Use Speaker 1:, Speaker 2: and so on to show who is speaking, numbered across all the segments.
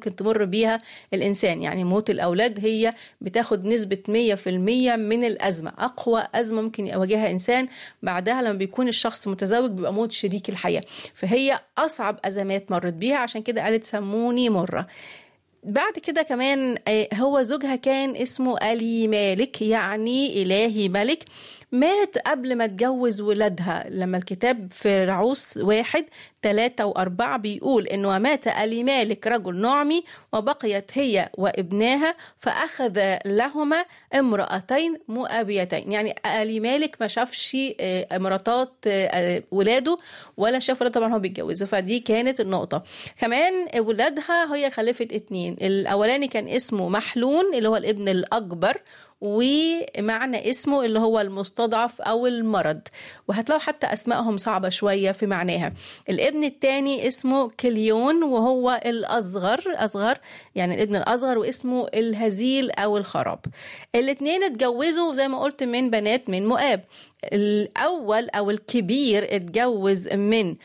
Speaker 1: ممكن تمر بيها الإنسان يعني موت الأولاد هي بتاخد نسبة 100% من الأزمة أقوى أزمة ممكن يواجهها إنسان بعدها لما بيكون الشخص متزوج بيبقى موت شريك الحياة فهي أصعب أزمات مرت بيها عشان كده قالت سموني مرة بعد كده كمان هو زوجها كان اسمه ألي مالك يعني إلهي ملك مات قبل ما تجوز ولادها لما الكتاب في رعوس واحد ثلاثة وأربعة بيقول إنه مات ألي مالك رجل نعمي وبقيت هي وابناها فأخذ لهما امرأتين مؤابيتين يعني ألي مالك ما شافش مراتات ولاده ولا شاف ولاده طبعا هو بيتجوزوا فدي كانت النقطة كمان ولادها هي خلفت اتنين الأولاني كان اسمه محلون اللي هو الابن الأكبر ومعنى اسمه اللي هو المستضعف او المرض وهتلاقوا حتى اسمائهم صعبه شويه في معناها الابن الثاني اسمه كليون وهو الاصغر اصغر يعني الابن الاصغر واسمه الهزيل او الخراب الاثنين اتجوزوا زي ما قلت من بنات من مؤاب الاول او الكبير اتجوز من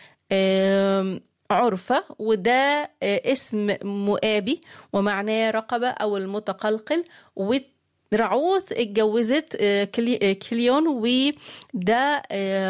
Speaker 1: عرفة وده اسم مؤابي ومعناه رقبة أو المتقلقل رعوث اتجوزت كليون وده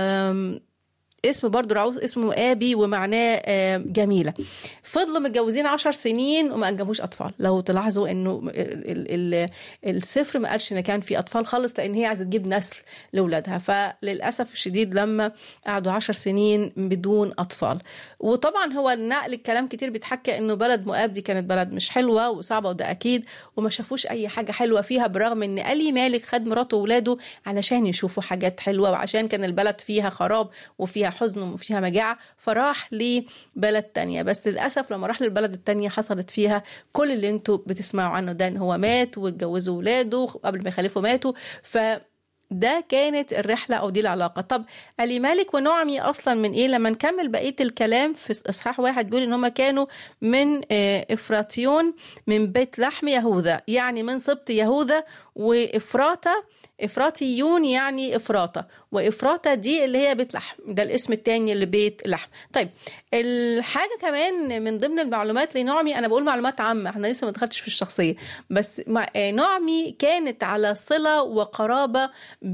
Speaker 1: اسم برضو رعوث اسمه مؤابي ومعناه جميلة فضلوا متجوزين عشر سنين وما أنجبوش أطفال لو تلاحظوا أنه ال ال السفر ما قالش إن كان في أطفال خالص لأن هي عايزة تجيب نسل لأولادها فللأسف الشديد لما قعدوا عشر سنين بدون أطفال وطبعا هو نقل الكلام كتير بيتحكى انه بلد مؤاب دي كانت بلد مش حلوه وصعبه وده اكيد وما شافوش اي حاجه حلوه فيها برغم ان الي مالك خد مراته واولاده علشان يشوفوا حاجات حلوه وعشان كان البلد فيها خراب وفيها حزن وفيها مجاعه فراح لبلد تانية بس للاسف لما راح للبلد التانية حصلت فيها كل اللي انتوا بتسمعوا عنه ده ان هو مات واتجوزوا ولاده قبل ما يخلفوا ماتوا ف ده كانت الرحلة أو دي العلاقة طب ألي مالك ونعمي أصلا من إيه لما نكمل بقية الكلام في إصحاح واحد بيقول إن هما كانوا من إفراتيون من بيت لحم يهوذا يعني من سبط يهوذا وإفراطة إفراطيون يعني إفراطة وإفراطة دي اللي هي بيت لحم ده الاسم التاني اللي بيت لحم طيب الحاجة كمان من ضمن المعلومات لنعمي أنا بقول معلومات عامة احنا لسه ما دخلتش في الشخصية بس نعمي كانت على صلة وقرابة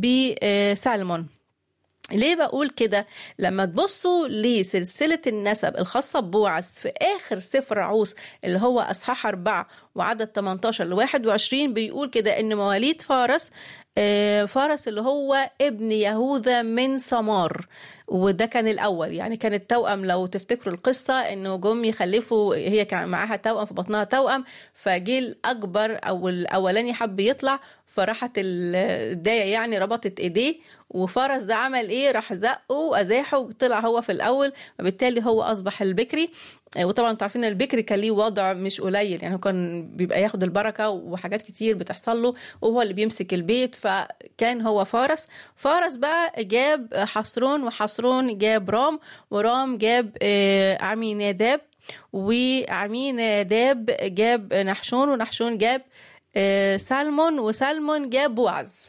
Speaker 1: بسالمون ليه بقول كده لما تبصوا لسلسلة النسب الخاصة ببوعز في آخر سفر عوس اللي هو أصحاح أربعة وعدد 18 ل 21 بيقول كده إن مواليد فارس فارس اللي هو ابن يهوذا من سمار وده كان الاول يعني كان التوأم لو تفتكروا القصه انه جم يخلفوا هي كان معاها توأم في بطنها توأم فجه الاكبر او الاولاني حب يطلع فراحت الدايه يعني ربطت ايديه وفرس ده عمل ايه راح زقه وازاحه وطلع هو في الاول وبالتالي هو اصبح البكري وطبعا انتوا عارفين البكري كان ليه وضع مش قليل يعني هو كان بيبقى ياخد البركه وحاجات كتير بتحصل له وهو اللي بيمسك البيت فكان هو فارس فارس بقى جاب حصرون وحصرون جاب رام ورام جاب عمي ناداب وعمي ناداب جاب نحشون ونحشون جاب سلمون وسلمون جاب بوعز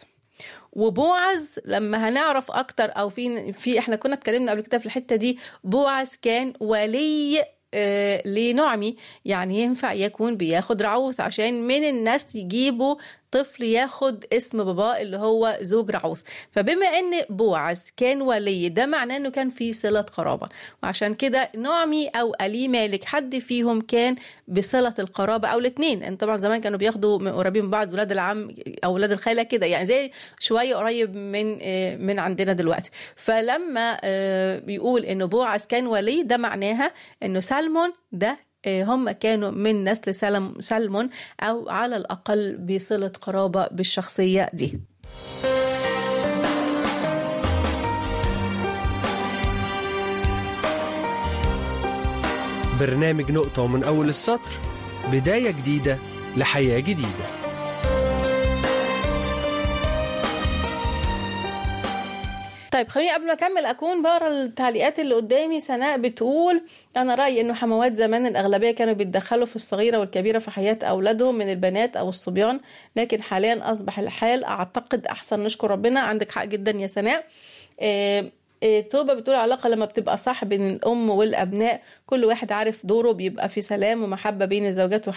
Speaker 1: وبوعز لما هنعرف اكتر او في في احنا كنا اتكلمنا قبل كده في الحته دي بوعز كان ولي آه لنعمي يعني ينفع يكون بياخد رعوث عشان من الناس يجيبوا طفل ياخد اسم باباه اللي هو زوج رعوث فبما ان بوعز كان ولي ده معناه انه كان في صله قرابه وعشان كده نعمي او الي مالك حد فيهم كان بصله القرابه او الاثنين ان طبعا زمان كانوا بياخدوا قريبين من بعض ولاد العم او ولاد الخاله كده يعني زي شويه قريب من من عندنا دلوقتي فلما بيقول انه بوعز كان ولي ده معناها انه سلمون ده هم كانوا من نسل سلم سلمون أو على الأقل بصلة قرابة بالشخصية دي
Speaker 2: برنامج نقطة من أول السطر بداية جديدة لحياة جديدة
Speaker 1: طيب خليني قبل ما اكمل اكون بقرا التعليقات اللي قدامي سناء بتقول انا رايي انه حموات زمان الاغلبيه كانوا بيتدخلوا في الصغيره والكبيره في حياه اولادهم من البنات او الصبيان لكن حاليا اصبح الحال اعتقد احسن نشكر ربنا عندك حق جدا يا سناء إيه توبة بتقول علاقة لما بتبقى صح بين الأم والأبناء كل واحد عارف دوره بيبقى في سلام ومحبة بين الزوجات